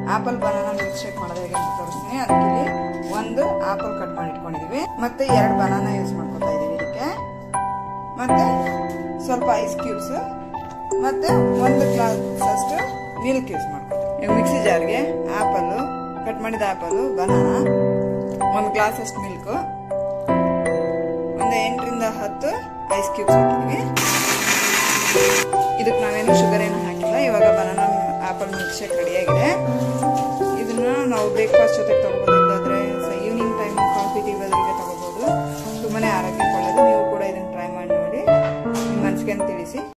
apple banana milk shake ಮಾಡೋದು ಹೇಗೆ ಅಂತ ತೋರಿಸ್ತೀನಿ ಅದಕ್ಕೆ ಇಲ್ಲಿ ಒಂದು ಆಪಲ್ ಕಟ್ ಮಾಡಿ ಇಟ್ಕೊಂಡಿದೀವಿ ಮತ್ತೆ ಎರಡು ಬನಾನಾ ಯೂಸ್ ಮಾಡ್ಕೊತಾ ಇದೀವಿ ಇದಕ್ಕೆ ಮತ್ತೆ ಸ್ವಲ್ಪ ಐಸ್ ಕ್ಯೂಬ್ಸ್ ಮತ್ತೆ ಒಂದು ಗ್ಲಾಸ್ ಅಷ್ಟು ಮಿಲ್ಕ್ ಯೂಸ್ ಮಾಡ್ಕೊತೀವಿ ಈಗ ಮಿಕ್ಸಿ ಜಾರ್ಗೆ ಆಪಲ್ ಕಟ್ ಮಾಡಿದ ಆಪಲ್ ಬನಾನಾ ಒಂದು ಗ್ಲಾಸ್ ಅಷ್ಟು ಮಿಲ್ಕ್ ಒಂದು ಎಂಟರಿಂದ ಹತ್ತು ಐಸ್ ಕ್ಯೂಬ್ಸ್ ಹಾಕಿದ್ವಿ ಇದಕ್ಕೆ ನಾವೇನು ಶುಗರ್ ಏನು ಹಾಕಿಲ್ಲ ಇವಾಗ ಬನಾನಾ ಆಪಲ್ ಮಿಲ್ಕ್ ಶೇಕ್ ರೆಡಿಯಾಗಿದೆ ಇದನ್ನ ನಾವು ಬ್ರೇಕ್ಫಾಸ್ಟ್ ಜೊತೆಗೆ ತಗೋಬೋದು ಇಲ್ಲಾಂದ್ರೆ ಈವ್ನಿಂಗ್ ಟೈಮ್ ಕಾಫಿ ಟೀ ಬದಲಿಗೆ ತಗೋಬೋದು ತುಂಬಾನೇ ಆರೋಗ್ಯಕ್ಕೆ ಒಳ್ಳೆಯದು ನೀವು ಕೂಡ ಇದನ್ನ ಟ್ರೈ ಮಾಡಿ ನೋಡಿ ನಿಮ್ಮ ಮನಸ್ಸಿಗೆ ತಿಳಿಸಿ